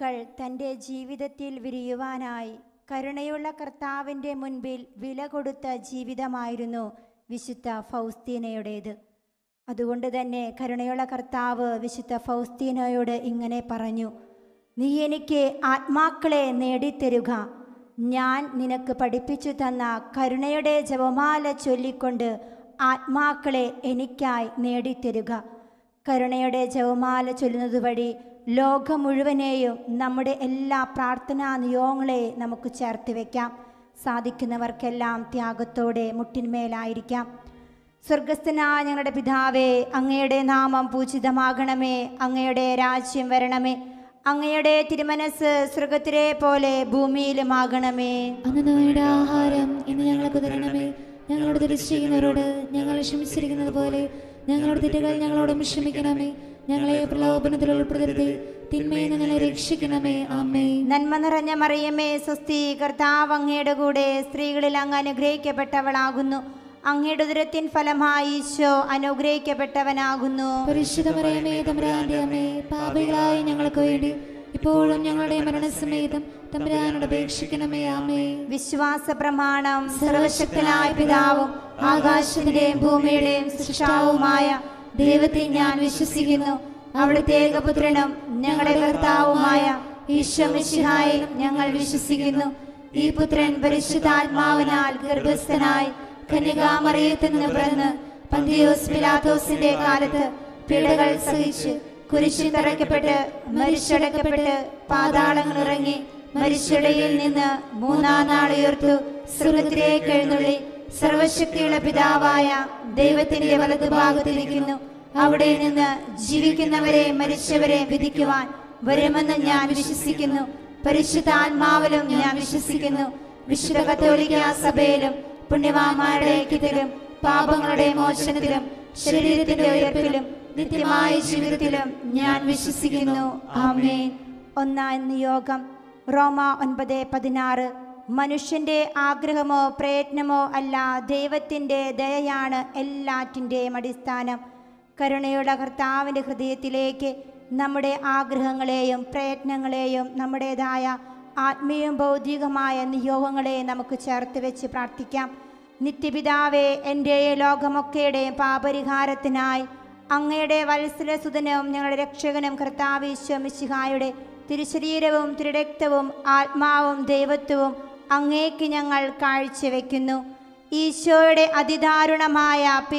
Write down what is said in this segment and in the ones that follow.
പൂക്കൾ തൻ്റെ ജീവിതത്തിൽ വിരിയുവാനായി കരുണയുള്ള കർത്താവിൻ്റെ മുൻപിൽ വില കൊടുത്ത ജീവിതമായിരുന്നു വിശുദ്ധ ഫൗസ്തീനയുടേത് അതുകൊണ്ട് തന്നെ കരുണയുള്ള കർത്താവ് വിശുദ്ധ ഫൗസ്തീനയോട് ഇങ്ങനെ പറഞ്ഞു നീ എനിക്ക് ആത്മാക്കളെ നേടിത്തരുക ഞാൻ നിനക്ക് പഠിപ്പിച്ചു തന്ന കരുണയുടെ ജപമാല ചൊല്ലിക്കൊണ്ട് ആത്മാക്കളെ എനിക്കായി നേടിത്തരുക കരുണയുടെ ജപമാല ചൊല്ലുന്നത് വഴി ലോകം മുഴുവനെയും നമ്മുടെ എല്ലാ പ്രാർത്ഥനാ നിയോഗങ്ങളെ നമുക്ക് ചേർത്ത് വയ്ക്കാം സാധിക്കുന്നവർക്കെല്ലാം ത്യാഗത്തോടെ മുട്ടിന്മേലായിരിക്കാം സ്വർഗസ്ഥനായ ഞങ്ങളുടെ പിതാവേ അങ്ങയുടെ നാമം പൂജിതമാകണമേ അങ്ങയുടെ രാജ്യം വരണമേ അങ്ങയുടെ തിരുമനസ് സ്വർഗത്തിലെ പോലെ ഭൂമിയിലുമാകണമേ അന്ന് നോയുടെ ആഹാരം ഇന്ന് ഞങ്ങൾക്ക് തരണമേ ഞങ്ങളോട് തെറ്റ് ചെയ്യുന്നവരോട് ഞങ്ങൾ ക്ഷമിച്ചിരിക്കുന്നത് പോലെ ഞങ്ങളുടെ തെറ്റുകൾ ഞങ്ങളോടും ക്ഷമിക്കണമേ ഞങ്ങളെ പ്രലോഭനത്തിൽ ഉൾപ്പെടുത്തരുതേ തിന്മയിൽ നിന്ന് ഞങ്ങളെ രക്ഷിക്കണമേ ആമേ നന്മ നിറഞ്ഞ മറിയമേ സ്വസ്തി കർത്താവ് അങ്ങയുടെ കൂടെ സ്ത്രീകളിൽ അങ്ങ് അനുഗ്രഹിക്കപ്പെട്ടവളാകുന്നു അങ്ങയുടെ ഉദരത്തിൻ ഫലമായി ഈശോ അനുഗ്രഹിക്കപ്പെട്ടവനാകുന്നു പരിശുദ്ധമറിയമേ തമ്പുരാന്റെ അമ്മേ പാപികളായ ഞങ്ങൾക്ക് വേണ്ടി ഇപ്പോഴും ഞങ്ങളുടെ മരണസമേതം തമ്പുരാനോട് അപേക്ഷിക്കണമേ ആമേ വിശ്വാസ പ്രമാണം സർവശക്തനായ പിതാവും ആകാശത്തിന്റെയും ഭൂമിയുടെയും സൃഷ്ടാവുമായ ദൈവത്തെ ഞാൻ വിശ്വസിക്കുന്നു അവിടുത്തെ ഏകപുത്രനും ഞങ്ങളുടെ കർത്താവുമായ ഈശോ മിശിഹായിലും ഞങ്ങൾ വിശ്വസിക്കുന്നു ഈ പുത്രൻ പരിശുദ്ധാത്മാവിനാൽ ഗർഭസ്ഥനായി കന്യകാമറിയത്തിൽ നിന്ന് പിറന്ന് പന്തിയോസ് പിലാത്തോസിന്റെ കാലത്ത് പീഡകൾ സഹിച്ച് കുരിശിൽ തറയ്ക്കപ്പെട്ട് മരിച്ചടക്കപ്പെട്ട് പാതാളങ്ങൾ ഇറങ്ങി മരിച്ചടയിൽ നിന്ന് മൂന്നാം നാൾ ഉയർത്തു സ്വർഗത്തിലേക്ക് എഴുന്നള്ളി സർവശക്തിയുള്ള പിതാവായ ദൈവത്തിന്റെ വലതുഭാഗത്തിരിക്കുന്നു അവിടെ നിന്ന് ജീവിക്കുന്നവരെ മരിച്ചവരെ വിധിക്കുവാൻ വരുമെന്ന് ഞാൻ വിശ്വസിക്കുന്നു പരിശുദ്ധാത്മാവിലും ഞാൻ വിശ്വസിക്കുന്നു വിശുദ്ധ കത്തോലിക്ക സഭയിലും പുണ്യവാന്മാരുടെ ഐക്യത്തിലും പാപങ്ങളുടെ മോചനത്തിലും ശരീരത്തിന്റെ ഉയർപ്പിലും നിത്യമായ ജീവിതത്തിലും ഞാൻ വിശ്വസിക്കുന്നു ആമേൻ ഒന്നാം നിയോഗം റോമ ഒൻപത് പതിനാറ് മനുഷ്യന്റെ ആഗ്രഹമോ പ്രയത്നമോ അല്ല ദൈവത്തിൻ്റെ ദയയാണ് എല്ലാറ്റിൻ്റെയും അടിസ്ഥാനം കരുണയുടെ കർത്താവിൻ്റെ ഹൃദയത്തിലേക്ക് നമ്മുടെ ആഗ്രഹങ്ങളെയും പ്രയത്നങ്ങളെയും നമ്മുടേതായ ആത്മീയവും ഭൗതികമായ നിയോഗങ്ങളെ നമുക്ക് ചേർത്ത് വെച്ച് പ്രാർത്ഥിക്കാം നിത്യപിതാവേ എൻ്റെ ലോകമൊക്കെയുടെയും പാപരിഹാരത്തിനായി അങ്ങയുടെ വത്സലസുതനും ഞങ്ങളുടെ രക്ഷകനും കർത്താവിശ്വമിശിഹായുടെ തിരുശരീരവും തിരുരക്തവും ആത്മാവും ദൈവത്വവും അങ്ങേക്ക് ഞങ്ങൾ കാഴ്ചവെക്കുന്നു ഈശോയുടെ അതിദാരുണമായ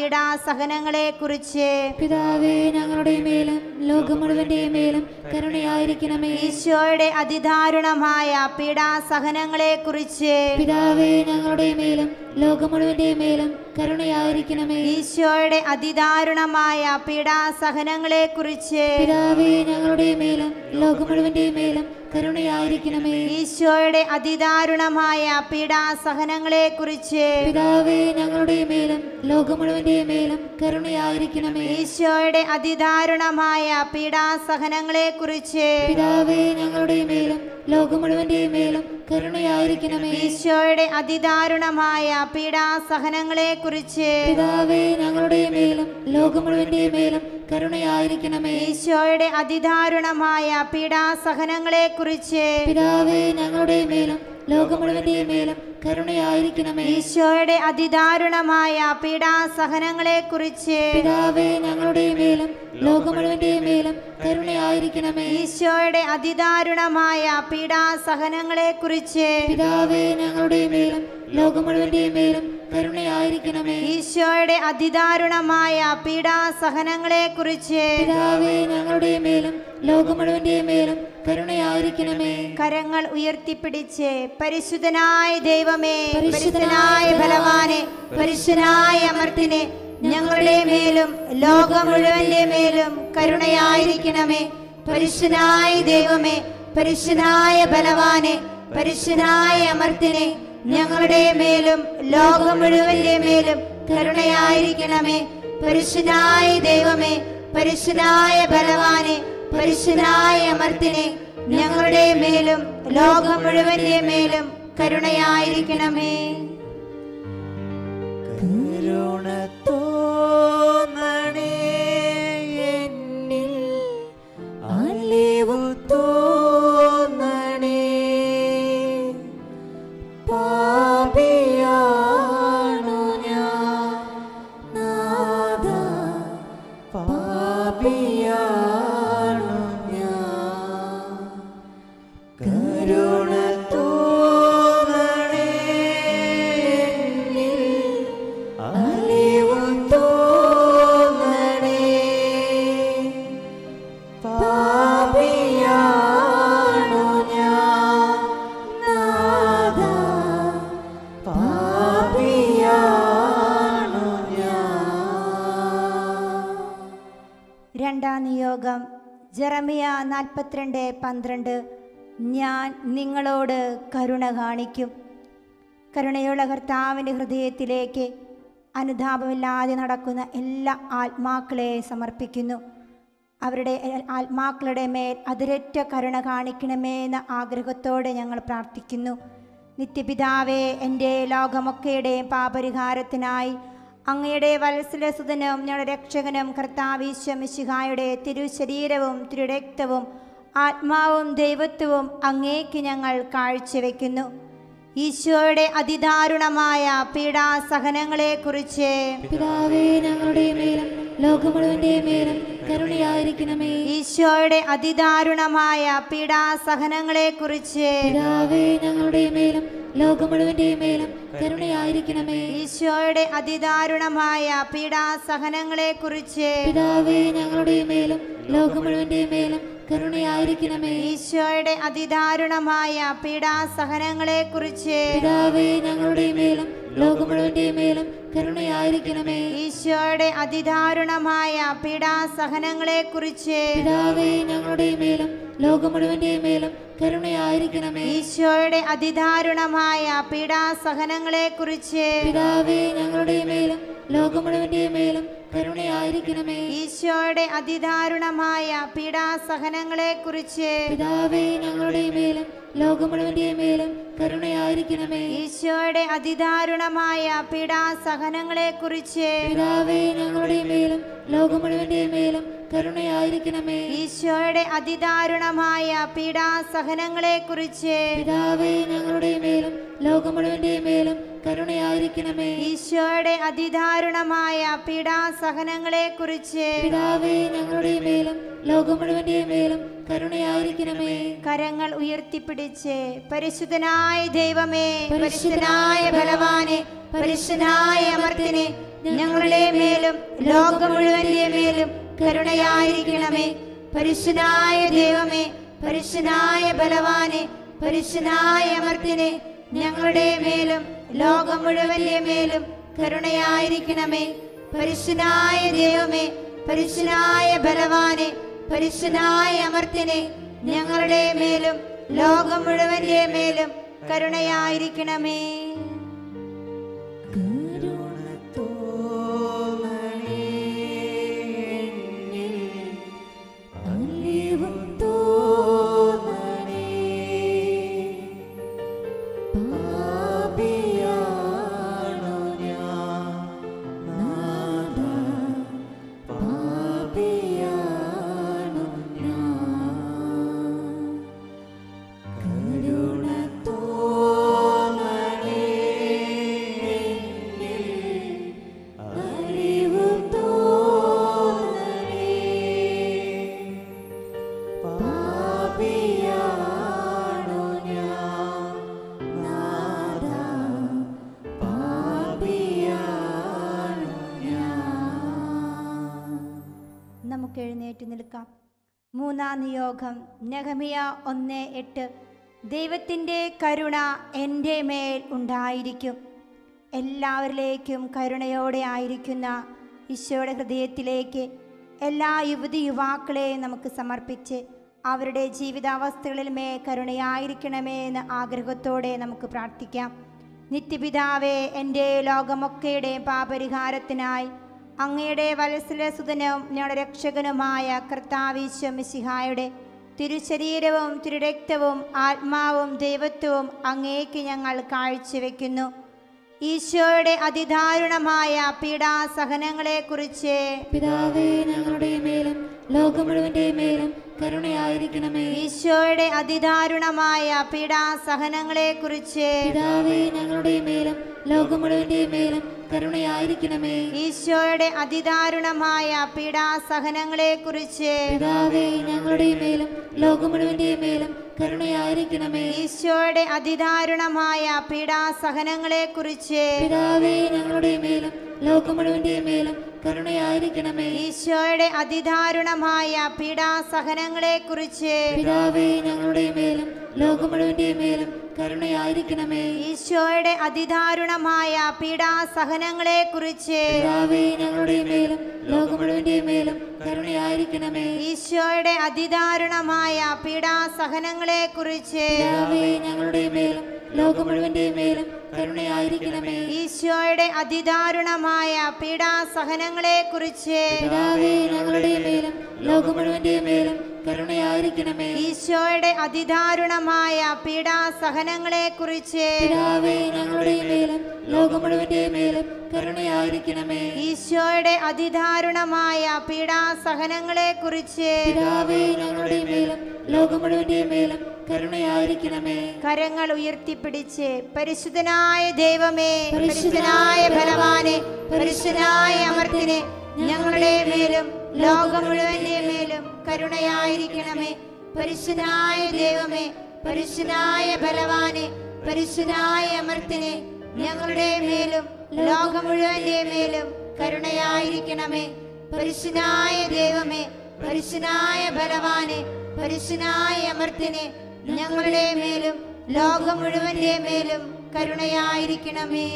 പീഡാസഹനങ്ങളെക്കുറിച്ച് പിതാവേ ഞങ്ങളുടെ മേലും ലോകം മുഴുവന്റെ മേലും കരുണയായിരിക്കണമേ ഈശോയുടെ അതിദാരുണമായ പീഡാസഹനങ്ങളെക്കുറിച്ച് പിതാവേ ഞങ്ങളുടെ മേലും ലോകം മുഴുവന്റെ മേലും കരുണയായിരിക്കണമേ ഈശോയുടെ അതിദാരുണമായ പീഡാസഹനങ്ങളെക്കുറിച്ച് പിതാവേ ഞങ്ങളുടെ മേലും ലോകം മുഴുവന്റെ മേലും കരുണയായിരിക്കണമേ ഈശോയുടെ അതിദാരുണമായ പീഡാസഹനങ്ങളെക്കുറിച്ച് പിതാവേ ഞങ്ങളുടെ മേലും ലോകം മുഴുവന്റെ മേലും കരുണയായിരിക്കണമേ ഈശോയുടെ അതിദാരുണമായ പീഡാസഹനങ്ങളെക്കുറിച്ച് പിതാവേ ഞങ്ങളുടെ മേലും ലോകം മുഴുവന്റെ മേലും കരുണയായിരിക്കണമേ ഈശോയുടെ അതിദാരുണമായ പീഡാസഹനങ്ങളെക്കുറിച്ച് പിതാവേ ഞങ്ങളുടെ മേലും ലോകം മുഴുവന്റെ മേലും കരുണയായിരിക്കണമേ ഈശോയുടെ അതിദാരുണമായ പീഡാസഹനങ്ങളെക്കുറിച്ച് പിതാവേ ഞങ്ങളുടെ മേലും ലോകം മുഴുവന്റെ മേലും കരുണയായിരിക്കണമേ ഈശോയുടെ അതിദാരുണമായ പീഡാസഹനങ്ങളെക്കുറിച്ച് പിതാവേ ഞങ്ങളുടെ മേലും ലോകം മുഴുവന്റെ മേലും കരുണയായിരിക്കണമേ ഈശോയുടെ അതിദാരുണമായ പീഡാസഹനങ്ങളെക്കുറിച്ച് പിതാവേ ഞങ്ങളുടെ മേലും ലോകം മുഴുവന്റെ മേലും കരുണയായിരിക്കണമേ ഈശോയുടെ അതിദാരുണമായ പീഡാസഹനങ്ങളെക്കുറിച്ച് പിതാവേ ഞങ്ങളുടെ മേലും ലോകം മുഴുവന്റെ മേലും കരുണയായിരിക്കണമേ കരങ്ങൾ ഉയർത്തിപ്പിടിച്ച് പരിശുദ്ധനായ ദൈവമേ പരിശുദ്ധനായ ബലവാനെ പരിശുദ്ധനായ അമർത്തിനെ ഞങ്ങളുടെ മേലും ലോകം മുഴുവന്റെ മേലും കരുണയായിരിക്കണമേ പരിശുദ്ധനായ ദൈവമേ പരിശുദ്ധനായ ബലവാനെ പരിശുദ്ധനായ അമർത്തിനെ ഞങ്ങളുടെ മേലും ലോകം മുഴുവന്റെ മേലും കരുണയായിരിക്കണമേ പരിശുദ്ധനായ ദൈവമേ പരിശുദ്ധനായ ബലവാനെ പരിശുദ്ധനായ അമർത്തിനെ ഞങ്ങളുടെ മേലും ലോകം മുഴുവന്റെ മേലും കരുണയായിരിക്കണമേ കരുണ തോന്നണേ എന്നിൽ അലിവു തോന്നണേ നിയോഗം ജെറമിയ നാൽപ്പത്തിരണ്ട് പന്ത്രണ്ട് ഞാൻ നിങ്ങളോട് കരുണ കാണിക്കും കരുണയുള്ള കർത്താവിൻ്റെ ഹൃദയത്തിലേക്ക് അനുതാപമില്ലാതെ നടക്കുന്ന എല്ലാ ആത്മാക്കളെ സമർപ്പിക്കുന്നു അവരുടെ ആത്മാക്കളുടെ മേൽ അതിരറ്റ കരുണ കാണിക്കണമേ എന്ന ആഗ്രഹത്തോടെ ഞങ്ങൾ പ്രാർത്ഥിക്കുന്നു നിത്യപിതാവേ എൻ്റെ ലോകമൊക്കെയുടെയും പാപരിഹാരത്തിനായി അങ്ങയുടെ വത്സലസുതനും ഞങ്ങളുടെ രക്ഷകനും കർത്താവീശ്വമിശിഹായുടെ തിരുശരീരവും തിരുരക്തവും ആത്മാവും ദൈവത്വവും അങ്ങേക്ക് ഞങ്ങൾ കാഴ്ചവെക്കുന്നു ഈശോയുടെ അതിദാരുണമായ പീഡാസഹനങ്ങളെക്കുറിച്ച് പിതാവേ ഞങ്ങളുടെ മേലും ലോകം മുഴുവന്റെ മേലും കരുണയായിരിക്കണമേ ഈശോയുടെ അതിദാരുണമായ പീഡാസഹനങ്ങളെക്കുറിച്ച് പിതാവേ ഞങ്ങളുടെ മേലും ലോകം മുഴുവന്റെ മേലും കരുണയായിരിക്കണമേ ഈശോയുടെ അതിദാരുണമായ പീഡാസഹനങ്ങളെക്കുറിച്ച് പിതാവേ ഞങ്ങളുടെ മേലും ലോകം മുഴുവന്റെ മേലും കരുണയായിരിക്കണമേ ഈശോയുടെ അതിദാരുണമായ പീഡാസഹനങ്ങളെക്കുറിച്ച് പിതാവേ ഞങ്ങളുടെ മേലും ലോകം മുഴുവന്റെ മേലും കരുണയായിരിക്കണമേ ഈശോയുടെ അതിദാരുണമായ പീഡാസഹനങ്ങളെക്കുറിച്ച് പിതാവേ ഞങ്ങളുടെ മേലും ലോകം മുഴുവന്റെ മേലും കരുണയായിരിക്കണമേ ഈശോയുടെ അതിദാരുണമായ പീഡാസഹനങ്ങളെക്കുറിച്ച് പിതാവേ ഞങ്ങളുടെ മേലും ലോകം മുഴുവന്റെ മേലും കരുണയായിരിക്കണമേ ഈശോയുടെ അതിദാരുണമായ പീഡാസഹനങ്ങളെക്കുറിച്ച് പിതാവേ ഞങ്ങളുടെ മേലും ലോകം മുഴുവന്റെ മേലും കരുണയായിരിക്കണമേ ഈശോയുടെ അതിദാരുണമായ പീഡാസഹനങ്ങളെക്കുറിച്ച് പിതാവേ ഞങ്ങളുടെ മേലും ലോകം മുഴുവന്റെ മേലും കരുണയായിരിക്കണമേ ഈശോയുടെ അതിദാരുണമായ പീഡാസഹനങ്ങളെക്കുറിച്ച് പിതാവേ ഞങ്ങളുടെ മേലും ലോകം മുഴുവന്റെ മേലും കരുണയായിരിക്കണമേ ഈശോയുടെ അതിദാരുണമായ പീഡാസഹനങ്ങളെക്കുറിച്ച് പിതാവേ ഞങ്ങളുടെ മേലും ലോകം മുഴുവന്റെ മേലും കരുണയായിരിക്കണമേ കരങ്ങൾ ഉയർത്തിപ്പിടിച്ച് പരിശുദ്ധനായ ദൈവമേ പരിശുദ്ധനായ ബലവാനെ പരിശുദ്ധനായ അമർത്തിനെ ഞങ്ങളുടെ മേലും ലോകം മുഴുവന്റെ മേലും കരുണയായിരിക്കണമേ പരിശുദ്ധനായ ദൈവമേ പരിശുദ്ധനായ ബലവാനെ പരിശുദ്ധനായ അമർത്തിനെ ഞങ്ങളുടെ മേലും ലോകം മുഴുവന്റെ മേലും കരുണയായിരിക്കണമേ പരിശുദ്ധനായ ദൈവമേ പരിശുദ്ധനായ ബലവാനെ പരിശുദ്ധനായ അമർത്തിനെ ഞങ്ങളുടെ മേലും ലോകം മുഴുവന്റെ മേലും കരുണയായിരിക്കണമേ നമുക്ക് എഴുന്നേറ്റ് നിൽക്കാം മൂന്നാം നിയോഗം നെഹമിയ ഒന്ന് എട്ട് ദൈവത്തിൻ്റെ കരുണ എൻ്റെ മേൽ ഉണ്ടായിരിക്കും എല്ലാവരിലേക്കും കരുണയോടെ ആയിരിക്കുന്ന ഈശോയുടെ ഹൃദയത്തിലേക്ക് എല്ലാ യുവതി യുവാക്കളെയും നമുക്ക് സമർപ്പിച്ച് അവരുടെ ജീവിതാവസ്ഥകളിൽ മേ കരുണയായിരിക്കണമേ എന്ന ആഗ്രഹത്തോടെ നമുക്ക് പ്രാർത്ഥിക്കാം നിത്യപിതാവേ എൻ്റെ ലോകമൊക്കെയുടെയും പാപരിഹാരത്തിനായി അങ്ങയുടെ വത്സലസുതനും ഞങ്ങളുടെ രക്ഷകനുമായ കർത്താവിശ്വമിസിഹായുടെ തിരുശരീരവും തിരുരക്തവും ആത്മാവും ദൈവത്വവും അങ്ങേക്ക് ഞങ്ങൾ കാഴ്ചവെക്കുന്നു ഈശോയുടെ അതിദാരുണമായ പീഡാസഹനങ്ങളെക്കുറിച്ച് പിതാവേ ഞങ്ങളുടെ മേലും ലോകം മുഴുവന്റെ മേലും കരുണയായിരിക്കണമേ ഈശോയുടെ അതിദാരുണമായ പീഡാസഹനങ്ങളെക്കുറിച്ച് പിതാവേ ഞങ്ങളുടെ മേലും ലോകം മുഴുവന്റെ മേലും കരുണയായിരിക്കണമേ ഈശോയുടെ അതിദാരുണമായ പീഡാസഹനങ്ങളെക്കുറിച്ച് പിതാവേ ഞങ്ങളുടെ മേലും ലോകം മുഴുവന്റെ മേലും കരുണയായിരിക്കണമേ ഈശോയുടെ അതിദാരുണമായ പീഡാസഹനങ്ങളെക്കുറിച്ച് പിതാവേ ഞങ്ങളുടെ മേലും ലോകം മുഴുവന്റെ മേലും കരുണയായിരിക്കണമേ ഈശോയുടെ അതിദാരുണമായ പീഡാസഹനങ്ങളെക്കുറിച്ച് പിതാവേ ഞങ്ങളുടെ മേലും ലോകം മുഴുവന്റെ മേലും കരുണയായിരിക്കണമേ ഈശോയുടെ അതിദാരുണമായ പീഡാസഹനങ്ങളെ കുറിച്ച് പിതാവേ ഞങ്ങളുടെ മേലും ലോകം മുഴുവന്റെ മേലും കരുണയായിരിക്കണമേ ഈശോയുടെ അതിദാരുണമായ പീഡാസഹനങ്ങളെ കുറിച്ച് പിതാവേ ഞങ്ങളുടെ മേലും ലോകം മുഴുവന്റെ മേലും കരുണയായിരിക്കണമേ ഈശോയുടെ അതിദാരുണമായ പീഡാസഹനങ്ങളെ കുറിച്ച് പിതാവേ ഞങ്ങളുടെ മേലും ലോകം മുഴുവന്റെ മേലും കരുണയായിരിക്കണമേ ഈശോയുടെ അതിദാരുണമായ പീഡാസഹനങ്ങളെ കുറിച്ച് പിതാവേ ഞങ്ങളുടെ മേലും ലോകം മുഴുവന്റെ മേലും കരുണയായിരിക്കണമേ ഈശോയുടെ അതിദാരുണമായ പീഡാസഹനങ്ങളെ കുറിച്ച് പിതാവേ ഞങ്ങളുടെ മേലും ലോകം മുഴുവന്റെ മേലും കരുണയായിരിക്കണമേ കരങ്ങൾ ഉയർത്തിപ്പിടിച്ച് പരിശുദ്ധനായ ദൈവമേ പരിശുദ്ധനായ ബലവാനെ പരിശുദ്ധനായ അമർത്തിനെ ഞങ്ങളുടെ മേലും ലോകം മുഴുവന്റെ മേലും കരുണയായിരിക്കണമേ പരിശുദ്ധനായ ദൈവമേ പരിശുദ്ധനായ ബലവാനെ പരിശുദ്ധനായ അമർത്തിനെ ഞങ്ങളുടെ മേലും ലോകം മുഴുവന്റെ മേലും കരുണയായിരിക്കണമേ പരിശുദ്ധനായ ദൈവമേ പരിശുദ്ധനായ ബലവാനെ പരിശുദ്ധനായ അമർത്തിനെ ഞങ്ങളുടെ മേലും ലോകം മുഴുവന്റെ മേലും കരുണയായിരിക്കണമേ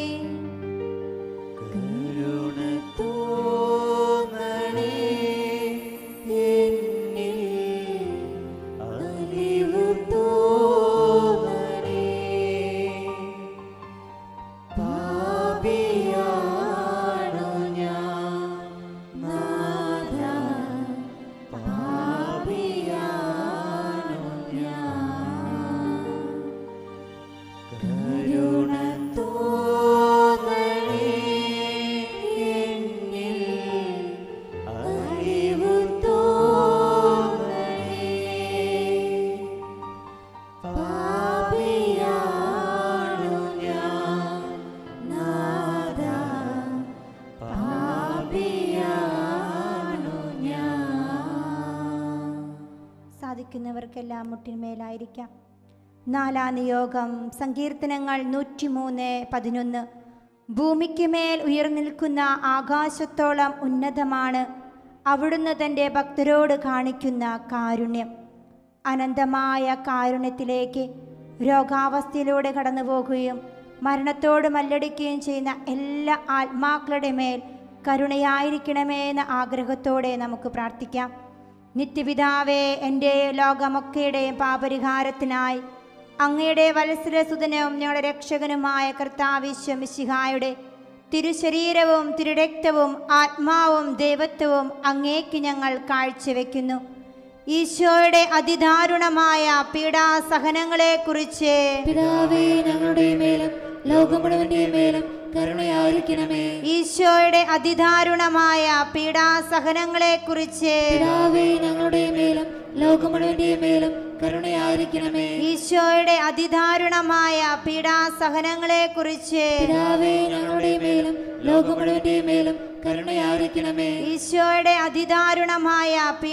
സാധിക്കുന്നവർക്കെല്ലാം മുട്ടിന്മേലായിരിക്കാം നാലാം നിയോഗം സങ്കീർത്തനങ്ങൾ നൂറ്റിമൂന്ന് പതിനൊന്ന് ഭൂമിക്ക് മേൽ ഉയർന്നിൽക്കുന്ന ആകാശത്തോളം ഉന്നതമാണ് അവിടുന്ന് തൻ്റെ ഭക്തരോട് കാണിക്കുന്ന കാരുണ്യം അനന്തമായ കാരുണ്യത്തിലേക്ക് രോഗാവസ്ഥയിലൂടെ കടന്നു പോകുകയും മരണത്തോട് മല്ലടിക്കുകയും ചെയ്യുന്ന എല്ലാ ആത്മാക്കളുടെ മേൽ കരുണയായിരിക്കണമേ എന്ന ആഗ്രഹത്തോടെ നമുക്ക് പ്രാർത്ഥിക്കാം നിത്യപിതാവേ എൻ്റെ ലോകമൊക്കെയുടെയും പാപരിഹാരത്തിനായി അങ്ങയുടെ വത്സരസുതനും ഞങ്ങളുടെ രക്ഷകനുമായ കർത്താവിശ്വമിശിഹായുടെ തിരുശരീരവും തിരുരക്തവും ആത്മാവും ദൈവത്വവും അങ്ങേക്ക് ഞങ്ങൾ കാഴ്ചവെക്കുന്നു ഈശോയുടെ അതിദാരുണമായ പീഡാസഹനങ്ങളെക്കുറിച്ച് പിതാവേ ഞങ്ങളുടെ മേലും ലോകം മുഴുവന്റെ മേലും കരുണയായിരിക്കണമേ ഈശോയുടെ അതിദാരുണമായ പീഡാസഹനങ്ങളെക്കുറിച്ച് പിതാവേ ഞങ്ങളുടെ മേലും ലോകം മുഴുവന്റെ മേലും കരുണയായിരിക്കണമേ ഈശോയുടെ അതിദാരുണമായ പീഡാസഹനങ്ങളെക്കുറിച്ച് പിതാവേ ഞങ്ങളുടെ മേലും ലോകം മുഴുവന്റെ മേലും കരുണയായിരിക്കണമേ ഈശോയുടെ അതിദാരുണമായ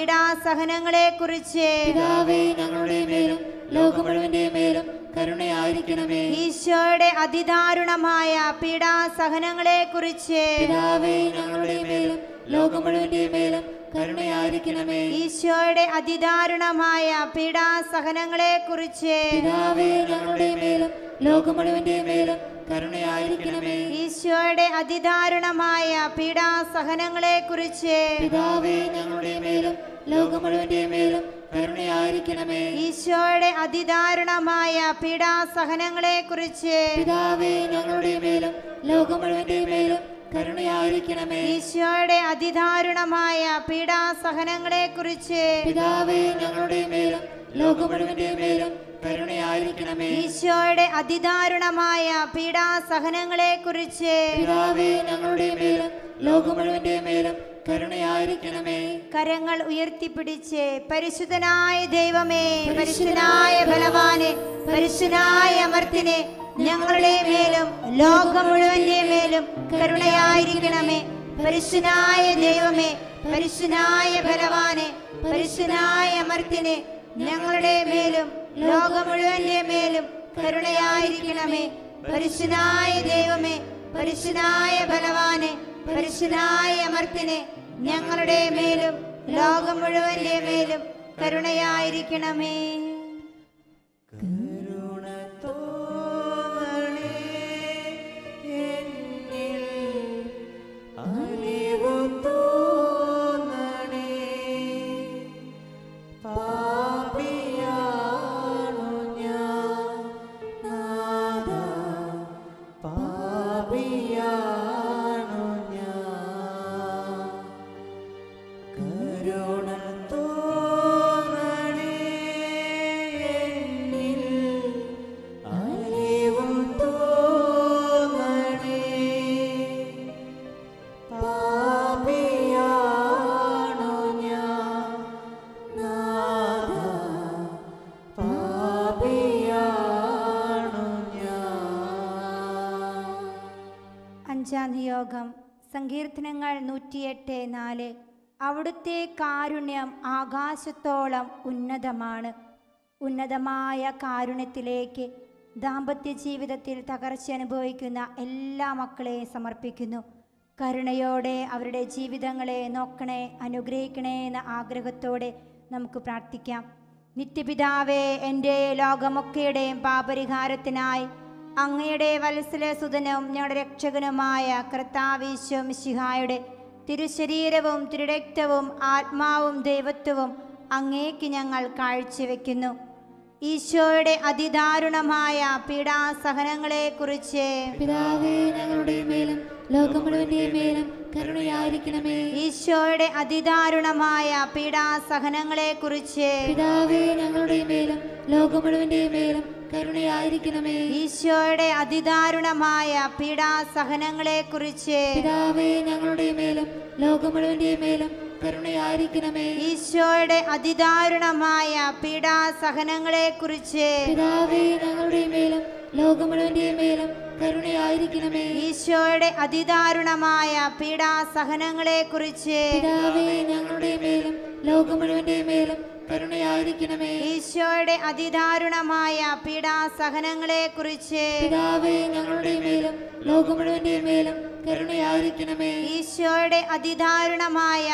പീഡാസഹനങ്ങളെക്കുറിച്ച് പിതാവേ ഞങ്ങളുടെ മേലും ലോകം മുഴുവന്റെ മേലും കരുണയായിരിക്കണമേ ഈശോയുടെ അതിദാരുണമായ പീഡാസഹനങ്ങളെക്കുറിച്ച് പിതാവേ ഞങ്ങളുടെ മേലും ലോകം മുഴുവന്റെ മേലും കരുണയായിരിക്കണമേ ഈശോയുടെ അതിദാരുണമായ പീഡാസഹനങ്ങളെക്കുറിച്ച് പിതാവേ ഞങ്ങളുടെ മേലും ലോകം മുഴുവന്റെ മേലും കരുണയായിരിക്കണമേ ഈശോയുടെ അതിദാരുണമായ പീഡാസഹനങ്ങളെക്കുറിച്ച് പിതാവേ ഞങ്ങളുടെ മേലും ലോകം മുഴുവന്റെ മേലും കരുണയായിരിക്കണമേ ഈശോയുടെ അതിദാരുണമായ പീഡാസഹനങ്ങളെക്കുറിച്ച് പിതാവേ ഞങ്ങളുടെ മേലും ലോകം മുഴുവന്റെ മേലും കരുണയായിരിക്കണമേ ഈശോയുടെ അതിദാരുണമായ പീഡാസഹനങ്ങളെക്കുറിച്ച് പിതാവേ ഞങ്ങളുടെ മേലും ലോകം മുഴുവന്റെ മേലും കരുണയായിരിക്കണമേ ഈശോയുടെ അതിദാരുണമായ പീഡാസഹനങ്ങളെക്കുറിച്ച് പിതാവേ ഞങ്ങളുടെ മേലും ലോകം മുഴുവന്റെ മേലും കരുണയായിരിക്കണമേ കരങ്ങൾ ഉയർത്തിപ്പിടിച്ച് പരിശുദ്ധനായ ദൈവമേ പരിശുദ്ധനായ ബലവാനെ പരിശുദ്ധനായ അമർത്തിനെ ഞങ്ങളുടെ മേലും ലോകം മുഴുവന്റെ മേലും കരുണയായിരിക്കണമേ പരിശുദ്ധനായ ദൈവമേ പരിശുദ്ധനായ ബലവാനെ പരിശുദ്ധനായ അമർത്തിനെ ഞങ്ങളുടെ മേലും ലോകം മുഴുവന്റെ മേലും കരുണയായിരിക്കണമേ പരിശുദ്ധനായ ദൈവമേ പരിശുദ്ധനായ ബലവാനെ പരിശുദ്ധനായ അമർത്തിനെ ഞങ്ങളുടെ മേലും ലോകം മുഴുവന്റെ മേലും കരുണയായിരിക്കണമേ കരുണ അഞ്ചാം നിയോഗം സങ്കീർത്തനങ്ങൾ നൂറ്റിയെട്ട് നാല് അവിടുത്തെ കാരുണ്യം ആകാശത്തോളം ഉന്നതമാണ് ഉന്നതമായ കാരുണ്യത്തിലേക്ക് ദാമ്പത്യ ജീവിതത്തിൽ തകർച്ച അനുഭവിക്കുന്ന എല്ലാ മക്കളെയും സമർപ്പിക്കുന്നു കരുണയോടെ അവരുടെ ജീവിതങ്ങളെ നോക്കണേ അനുഗ്രഹിക്കണേ എന്ന ആഗ്രഹത്തോടെ നമുക്ക് പ്രാർത്ഥിക്കാം നിത്യപിതാവേ എൻ്റെ ലോകമൊക്കെയുടെയും പാപരിഹാരത്തിനായി അങ്ങയുടെ വത്സലസുതനും ഞങ്ങളുടെ രക്ഷകനുമായ കർത്താവീശോ മിശിഹായുടെ തിരുശരീരവും തിരുരക്തവും ആത്മാവും ദൈവത്വവും അങ്ങേക്ക് ഞങ്ങൾ കാഴ്ചവെക്കുന്നു ഈശോയുടെ അതിദാരുണമായ പീഡാസഹനങ്ങളെക്കുറിച്ച് പിതാവേ ഞങ്ങളുടെ മേലും ലോകം മുഴുവന്റെ മേലും കരുണയായിരിക്കണമേ ഈശോയുടെ അതിദാരുണമായ പീഡാസഹനങ്ങളെക്കുറിച്ച് പിതാവേ ഞങ്ങളുടെ മേലും ലോകം മുഴുവന്റെ മേലും കരുണയായിരിക്കണമേ ഈശോയുടെ അതിദാരുണമായ പീഡാസഹനങ്ങളെക്കുറിച്ച് പിതാവേ ഞങ്ങളുടെ മേലും ലോകം മുഴുവന്റെ മേലും കരുണയായിരിക്കണമേ ഈശോയുടെ അതിദാരുണമായ പീഡാസഹനങ്ങളെക്കുറിച്ച് പിതാവേ ഞങ്ങളുടെ മേലും ലോകം മുഴുവന്റെ മേലും കരുണയായിരിക്കണമേ ഈശോയുടെ അതിദാരുണമായ പീഡാസഹനങ്ങളെക്കുറിച്ച് പിതാവേ ഞങ്ങളുടെ മേലും ലോകം മുഴുവന്റെ മേലും കരുണയായിരിക്കണമേ ഈശോയുടെ അതിദാരുണമായ പീഡാസഹനങ്ങളെക്കുറിച്ച് പിതാവേ ഞങ്ങളുടെ മേലും ലോകം മുഴുവന്റെ മേലും കരുണയായിരിക്കണമേ ഈശോയുടെ അതിദാരുണമായ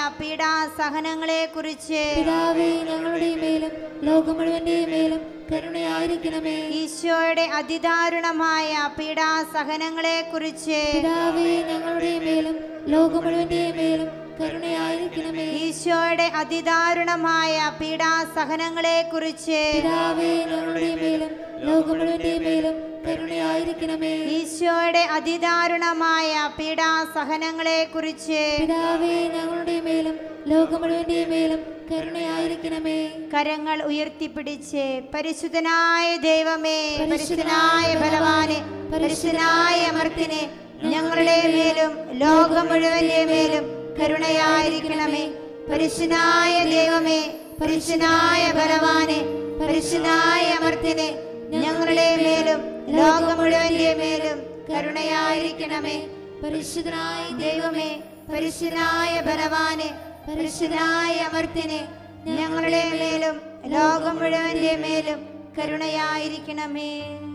പീഡാസഹനങ്ങളെക്കുറിച്ച് പിതാവേ ഞങ്ങളുടെ മേലും ലോകം മുഴുവന്റെ മേലും കരുണയായിരിക്കണമേ ഈശോയുടെ അതിദാരുണമായ പീഡാസഹനങ്ങളെക്കുറിച്ച് പിതാവേ ഞങ്ങളുടെ മേലും ലോകം മുഴുവന്റെ മേലും കരുണയായിരിക്കണമേ ഈശോയുടെ അതിദാരുണമായ പീഡാസഹനങ്ങളെക്കുറിച്ച് പിതാവേ ഞങ്ങളുടെ മേലും ലോകം മുഴുവന്റെ മേലും കരുണയായിരിക്കണമേ ഈശോയുടെ അതിദാരുണമായ പീഡാസഹനങ്ങളെക്കുറിച്ച് പിതാവേ ഞങ്ങളുടെ മേലും ലോകം മുഴുവന്റെ മേലും കരുണയായിരിക്കണമേ കരങ്ങൾ ഉയർത്തിപ്പിടിച്ച് പരിശുദ്ധനായ ദൈവമേ പരിശുദ്ധനായ ബലവാനെ പരിശുദ്ധനായ അമർത്തിനെ ഞങ്ങളുടെ മേലും ലോകം മുഴുവന്റെ മേലും കരുണയായിരിക്കണമേ പരിശുദ്ധനായ ദൈവമേ പരിശുദ്ധനായ ബലവാനെ പരിശുദ്ധനായ അമർത്തിനെ ഞങ്ങളുടെ മേലും ലോകം മുഴുവന്റെ മേലും കരുണയായിരിക്കണമേ പരിശുദ്ധനായ ദൈവമേ പരിശുദ്ധനായ ബലവാനെ പരിശുദ്ധനായ അമർത്തിനെ ഞങ്ങളുടെ മേലും ലോകം മുഴുവന്റെ മേലും കരുണയായിരിക്കണമേ